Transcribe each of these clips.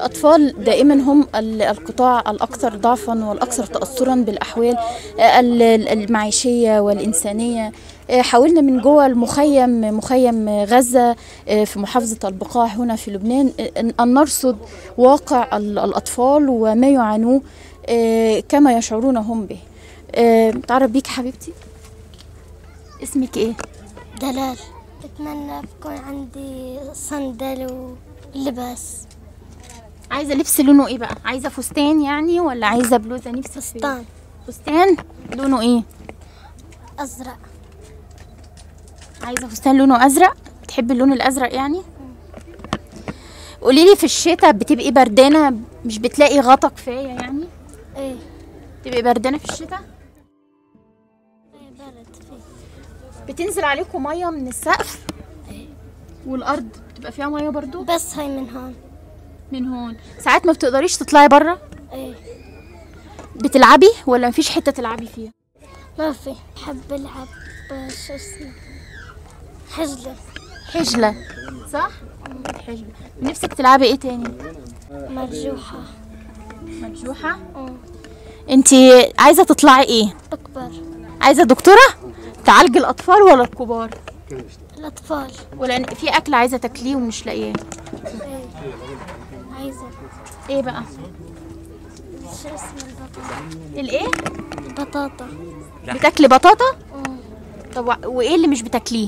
الأطفال دائما هم ال- القطاع الأكثر ضعفا والأكثر تأثرا بالأحوال آه، ال- ال- المعيشية والإنسانية آه، حاولنا من جوه المخيم مخيم غزة آه، في محافظة البقاع هنا في لبنان آه، أن أن نرصد واقع ال- الأطفال وما يعانوه آه، كما يشعرون هم به آه، تعرف بيك حبيبتي اسمك ايه دلال بتمنى بكون عندي صندل ولباس عايزه لبس لونه ايه بقى عايزه فستان يعني ولا عايزه بلوزه نفسك في إيه؟ فستان فستان لونه ايه أزرق عايزه فستان لونه ازرق بتحبي اللون الازرق يعني قولي لي في الشتاء بتبقي بردانه مش بتلاقي غطا كفايه يعني إيه بتبقي بردانه في الشتاء إيه برد فيه بتنزل عليكم ميه من السقف والارض بتبقى فيها ميه برضو بس هاي من هون من هون ساعات ما بتقدريش تطلعي بره إيه بتلعبي ولا مفيش حته تلعبي فيها ما في بحب ألعب شو اسمه حجلة حجله صح حجله نفسك تلعبي ايه تاني مرجوحة ممسوحه أمم. انتي عايزه تطلعي ايه أكبر عايزه دكتوره تعالجي الاطفال ولا الكبار الأطفال ولا إن في اكل عايزه تاكليه ومش لاقياه إيه عايزة ايه بقى شو اسمه البطاطا الايه بطاطا بتاكلي بطاطا أمم. طب وع- وايه اللي مش بتاكليه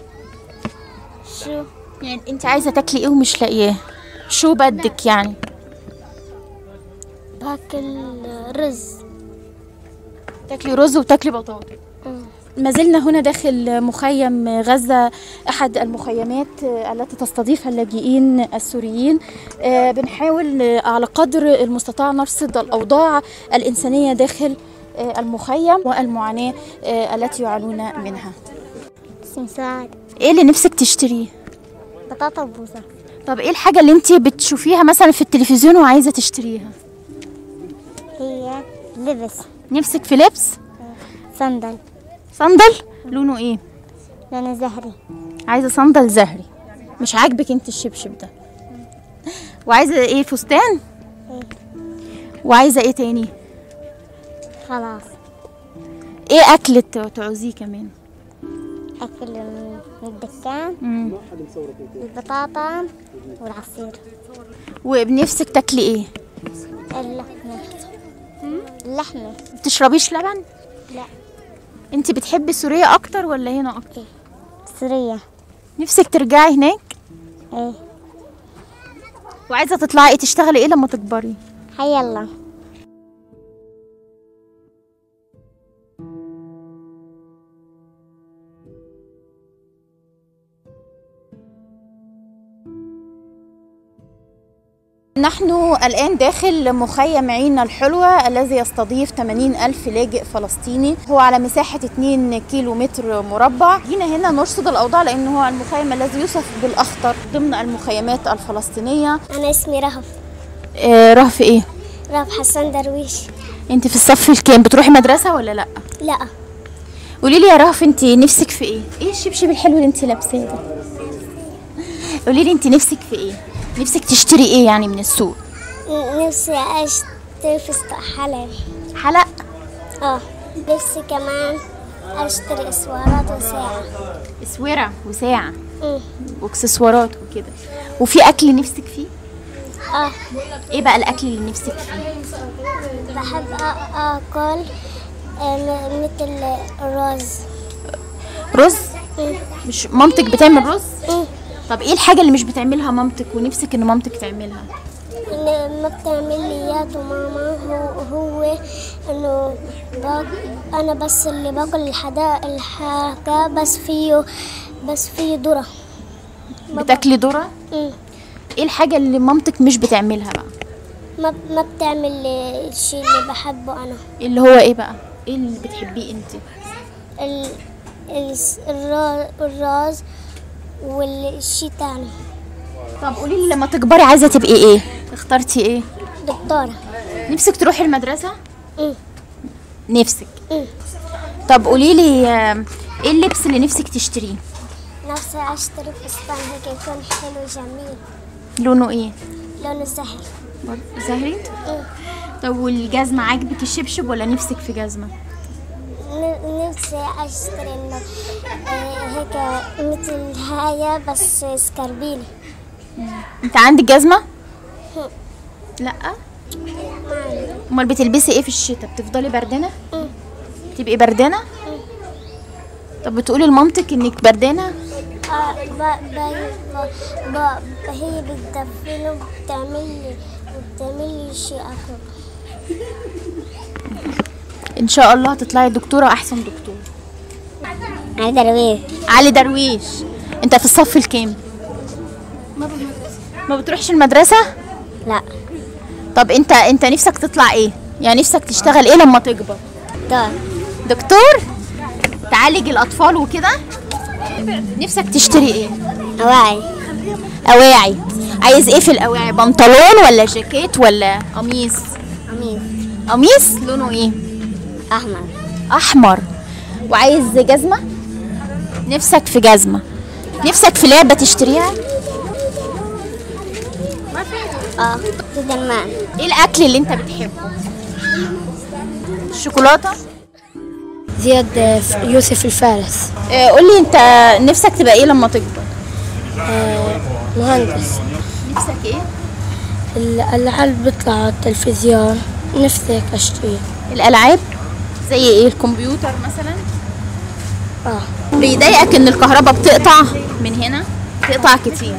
شو يعني انت عايزه تاكلي ايه ومش لاقياه شو بدك يعني باكل رز تاكلي رز وتاكلي بطاطا أمم. ما زلنا هنا داخل مخيم غزة أحد المخيمات التي تستضيف اللاجئين السوريين آه، بنحاول آه، على قدر المستطاع نرصد الأوضاع الإنسانية داخل آه، المخيم والمعاناة آه، التي يعانون منها اسمي سعد إيه اللي نفسك تشتريه؟ بطاطا وبوزة طب إيه الحاجة اللي أنت بتشوفيها مثلا في التلفزيون وعايزة تشتريها؟ هي لبس نفسك في لبس؟ صندل صندل؟ لونه إيه؟ لونه زهري عايزة صندل زهري مش عاجبك انت الشبشب ده وعايزة ايه فستان إيه. وعايزة ايه تاني خلاص ايه اكل ت- تعوزيه كمان أكل من الدكان مم. البطاطا والعصير وبنفسك تاكلي ايه اللحمة اللحمة بتشربيش لبن لا انت بتحبي سوريا اكتر ولا هنا اكتر سوريا نفسك ترجعي هناك ايه وعايزة تطلعي ايه تشتغلي ايه لما تكبري حي الله نحن الآن داخل مخيم عين الحلوة الذي يستضيف 80 ألف لاجئ فلسطيني هو على مساحة 2 كيلو متر مربع جينا هنا نرصد الأوضاع لأن هو المخيم الذي يوصف بالأخطر ضمن المخيمات الفلسطينية أنا اسمي رهف آه رهف إيه؟ رهف حسن درويش أنت في الصف الكام بتروحي مدرسة ولا لأ؟ لا قولي لي يا رهف أنت نفسك في إيه؟ إيه الشبشب الحلو اللي أنت لابساه ده؟ قولي لي أنت نفسك في إيه؟ نفسك تشتري إيه يعني من السوق؟ نفسي أشتري فستق حلال حلق اه نفسي كمان أشتري إسوارات وساعة اسوره وساعه أمم. واكسسوارات وكده وفي اكل نفسك فيه اه ايه بقى الاكل اللي نفسك فيه بحب آ- آكل آه، م- مثل الرز رز أمم. مش مامتك بتعمل رز أمم. طب ايه الحاجه اللي مش بتعملها مامتك ونفسك ان مامتك تعملها إن ما بتعمل لي اياه وماما هو هو انه باك انا بس اللي باكل الحدائق الحاجة بس فيه بس فيه ذرة بتاكلي ذره أمم. ايه الحاجه اللي مامتك مش بتعملها بقى ما ما بتعمل لي الشيء اللي بحبه انا اللي هو ايه بقى ايه اللي بتحبيه انت ال الس- الرا- الراز والشيء تاني طب قولي لي لما تكبري عايزه تبقي ايه اخترتي ايه دكتورة نفسك تروحي المدرسه أمم. نفسك أمم. طب قولي لي آه، ايه اللبس اللي نفسك تشتريه نفسي اشتري فستان هيك يكون حلو جميل لونه ايه لونه سحر برضه زهري طب والجزمة عاجبك الشبشب ولا نفسك في جزمة ن- نفسي اشتري انه آه، هيك مثل هاي بس سكربيلي انت عندك جزمة لا امال بتلبسي ايه في الشتاء بتفضلي بردانة تبقي بردانة طب بتقولي لمامتك انك بردانة آه، ب- ب- ب- ب- هي بتدفني وبتعمل لي وبتعمل لي شيء اكل ان شاء الله هتطلعي دكتورة احسن دكتور انا درويش علي درويش انت في الصف الكام ما بتروحش المدرسة لا طب انت انت نفسك تطلع ايه يعني نفسك تشتغل ايه لما تكبر دار دكتور تعالج الاطفال وكده نفسك تشتري ايه أواعي اواعي عايز ايه في الاواعي بنطلون ولا جاكيت ولا قميص قميص قميص لونه ايه أحمر احمر وعايز جزمه نفسك في جزمه نفسك في لعبه تشتريها اه سوبر مان ايه الاكل اللي انت بتحبه الشوكولاته زياد يوسف الفارس آه قولي انت نفسك تبقى ايه لما تكبر مهندس نفسك ايه العيال بيطلع على التلفزيون نفسي اشتريه الالعاب زي ايه الكمبيوتر مثلا اه بيضايقك ان الكهرباء بتقطع من هنا بتقطع كتير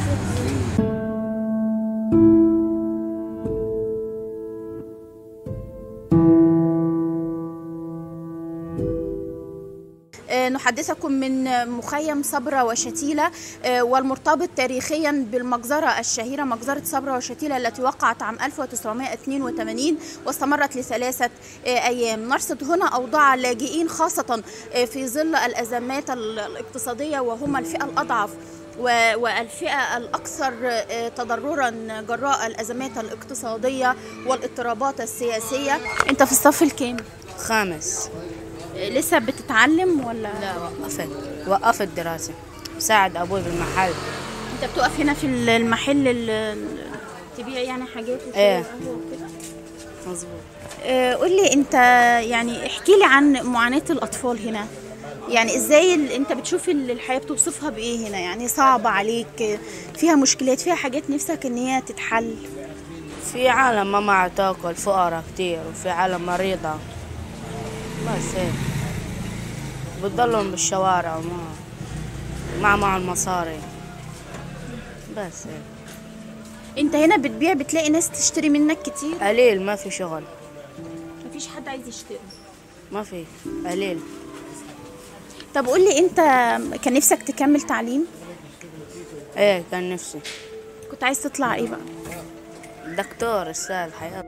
آه، نحدثكم من مخيم صبرا وشتيلة آه، والمرتبط تاريخيا بالمجزرة الشهيرة مجزرة صبرا وشتيلة التي وقعت عام 1982 واستمرت لثلاثة آه، أيام نرصد هنا أوضاع اللاجئين خاصة آه، في ظل الأزمات ال- الاقتصادية وهم الفئة الأضعف و- والفئة الأكثر آه، تضررا جراء الأزمات الاقتصادية والاضطرابات السياسية أنت في الصف الكام؟ خامس آه، لسه بتتعلم ولا؟ لا وقفت وقفت دراسة ساعد أبوي بالمحل انت بتقف هنا في المحل ال- تبيع يعني حاجات وشاي ايه. وقهوة وكده مظبوط آه، قول لي انت يعني احكي لي عن معاناة الاطفال هنا يعني ازاي ال- انت بتشوف ال- الحياة بتوصفها بايه هنا يعني صعبة عليك آه، فيها مشكلات فيها حاجات نفسك ان هي تتحل في عالم ما معها تاكل فقراء كتير وفي عالم مريضة بس هيك بتضلهم بالشوارع وما ما معهم مصاري بس هيك انت هنا بتبيع بتلاقي ناس تشتري منك كتير قليل ما في شغل مفيش حد عايز يشتري ما في قليل طب قول لي انت كان نفسك تكمل تعليم ايه كان نفسي كنت عايز تطلع ايه بقى دكتور استاذ حياة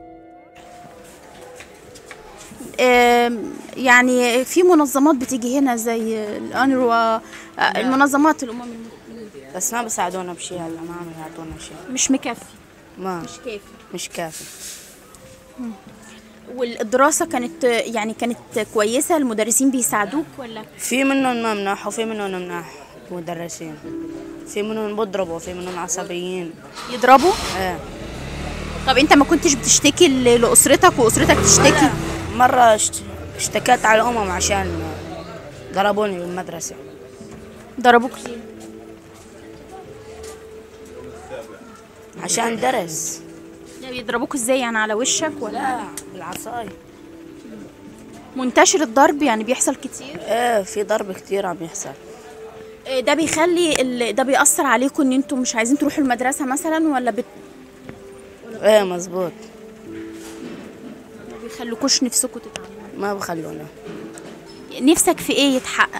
آم، يعني في منظمات بتيجي هنا زي الأنروا آه، المنظمات الأمم المتحدة بس ما بيساعدونا بشيء هلا ما عم يعطونا شيء مش مكفي ما مش كافي مش كافي والدراسة كانت يعني كانت كويسة المدرسين بيساعدوك ولا في منهم ممنح وفي منهم مناح مدرسين في منهم بضربوا في منهم عصبيين يضربوا ايه طب انت ما كنتش بتشتكي ل- لأسرتك وأسرتك تشتكي مرة اشت- اشتكيت على الأمم عشان ضربوني بالمدرسة ضربوك ليه عشان درس لا بيضربوك ازاي يعني على وشك ولا لا بالعصاية منتشر الضرب يعني بيحصل كتير ايه في ضرب كتير عم يحصل آه، ده بيخلي ال- ده بيأثر عليكم ان انتم مش عايزين تروحوا المدرسة مثلا ولا بت... ايه مزبوط ما بيخلوكوش نفسكم تتعلموا ما بخلونا نفسك في ايه يتحقق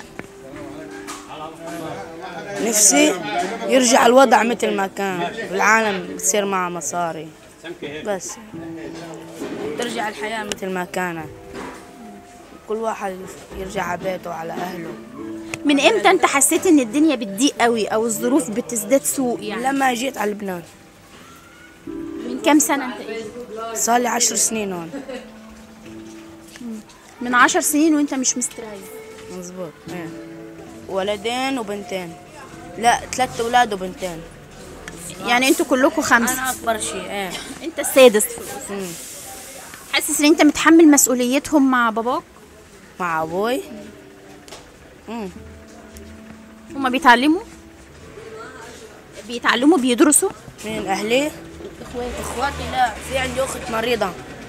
نفسي يرجع الوضع مثل ما كان العالم بتصير معها مصاري بس ترجع الحياة مثل ما كانت كل واحد يرجع على بيته وعلى أهله من امتى انت حسيت ان الدنيا بتضيق قوي او الظروف بتزداد سوء يعني لما جيت على لبنان من كام سنة انت ايه صار لي عشر سنين هون من عشر سنين وانت مش مستريح مزبوط ايه ولدين وبنتين لا ثلاث أولاد وبنتين يعني انتوا كلكم خمسه انا اكبر شيء ايه انت السادس في الاسره مم. حاسس ان انت متحمل مسؤوليتهم مع باباك مع ابوي مم. هما بيتعلموا بيتعلموا بيدرسوا مين اهلي اخواتي اخواتي لا في عندي اخت مريضه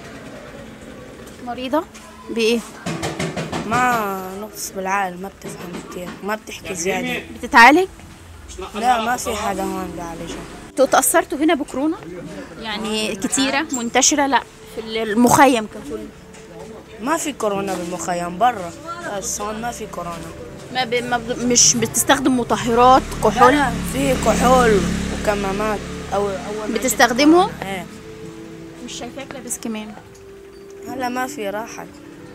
مريضه بايه ما نقص بالعقل ما بتفهم كتير ما بتحكي زياده بتتعالج لا ما في حدا هون بيعالجها انتوا تاثرتوا هنا بكورونا يعني كتيره منتشره لا في المخيم ككل ما في كورونا بالمخيم برا بس هون ما في كورونا ما, ب... ما ب... مش بتستخدم مطهرات كحول لا في كحول وكمامات او اول ما بتستخدمهم جيت- ايه مش شايفاك لابس كمام هلا ما في راحه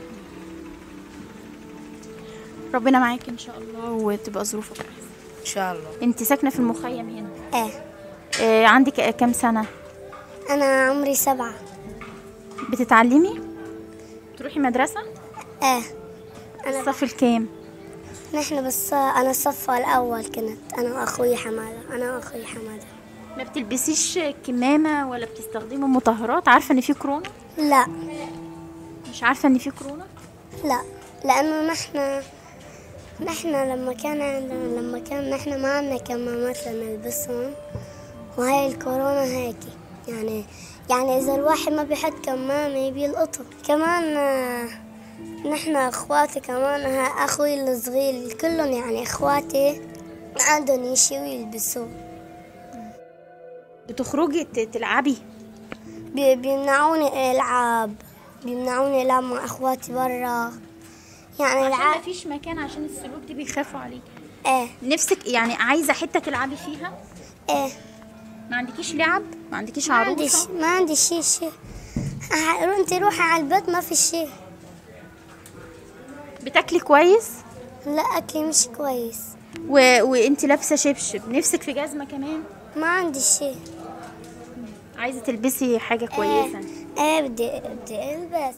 ربنا معاك ان شاء الله وتبقى ظروفك احسن ان شاء الله انت ساكنه في المخيم هنا ايه آه عندك كام سنه انا عمري سبعة بتتعلمي تروحي مدرسه ايه انا الصف الكام نحن بس انا الصف الاول كنت انا واخوي حماده انا واخوي حماده ما بتلبسيش كمامه ولا بتستخدمي مطهرات عارفه ان في كورونا لا مش عارفه ان في كورونا لا لانه نحن نحن لما كان عندنا لما كان نحن ما عندنا كمامات لنلبسهم وهي الكورونا هيك يعني يعني اذا الواحد ما بيحط كمامة بيلقطه كمان آه، نحن اخواتي كمان ها اخوي الصغير كلهم يعني اخواتي عندهم يشي ويلبسوه بتخرجي ت- تلعبي بي- بيمنعوني العب بيمنعوني العب مع اخواتي برا يعني عشان ما العب فيش مكان عشان السلوك دي بيخافوا عليك ايه نفسك يعني عايزه حته تلعبي فيها ايه ما عندكيش لعب ما عندكيش ما عندي عروسه ما عندي شي شي ه- انت روحي على البيت ما في شي بتاكلي كويس لا اكلي مش كويس و... وانت لابسه شبشب نفسك في جزمه كمان ما عندي شي عايزه تلبسي حاجه كويسه ايه بدي بدي البس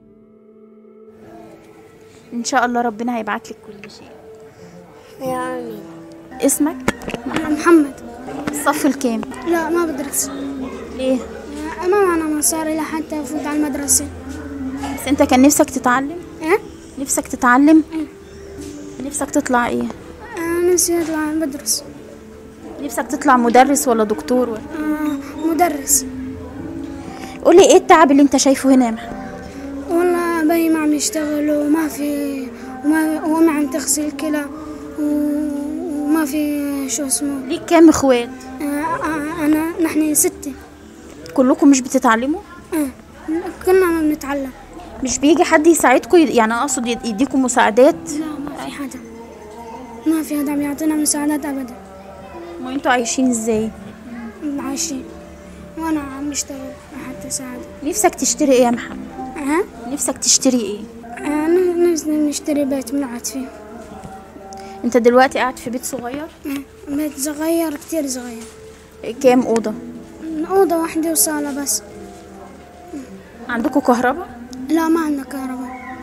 ان شاء الله ربنا هيبعت لك كل شيء يا امين اسمك محمد الصف الكام لا ما بدرس ليه ما معنا مصاري لحتى أفوت على المدرسة بس انت كان نفسك تتعلم إيه؟ نفسك تتعلم نفسك تطلع ايه أنا نفسي أطلع بدرس نفسك تطلع مدرس ولا دكتور ولا آه، مدرس قولي ايه التعب اللي انت شايفه هنا يا محمد والله أبي ما عم يشتغل وما في وما وما عم تغسل كلى و- وما في شو اسمه ليك كام اخوات آه، آه، أنا نحن ستة كلكم مش بتتعلموا آه، كلنا ما بنتعلم مش بيجي حد يساعدكم يعني اقصد يد- يديكم مساعدات لا ما في حدا ما في حدا عم يعطينا مساعدات أبدا ما انتوا عايشين ازاي عايشين وأنا عم بشتغل لحتى أساعد نفسك تشتري ايه يا محمد أه؟ نفسك تشتري ايه آه، ن- نفسي نشتري بيت بنقعد فيه انت دلوقتي قاعد في بيت صغير آه، بيت صغير كتير صغير كام اوضه أوضة واحدة وصالة بس عندكم كهرباء لا ما عندنا كهرباء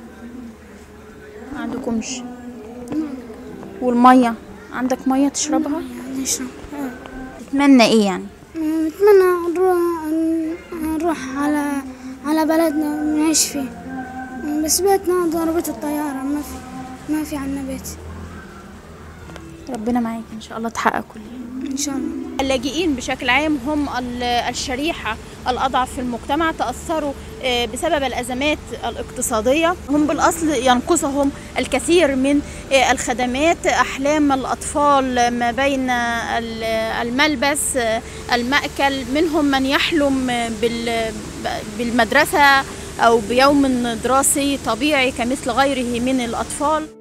ما عندكمش والميه عندك ميه تشربها نشرب آه. تتمنى ايه يعني آه، بتمنى نروح نروح على على بلدنا ونعيش فيه آه، بس بيتنا ضربت الطيارة ما في ما في عنا بيت ربنا معاك ان شاء الله تحقق كل إن شاء الله اللاجئين بشكل عام هم ال- الشريحة الأضعف في المجتمع تأثروا آه، بسبب الأزمات الاقتصادية هم بالأصل ينقصهم الكثير من آه، الخدمات أحلام الأطفال ما بين ال- الملبس آه، المأكل منهم من يحلم بال- بالمدرسة أو بيوم دراسي طبيعي كمثل غيره من الأطفال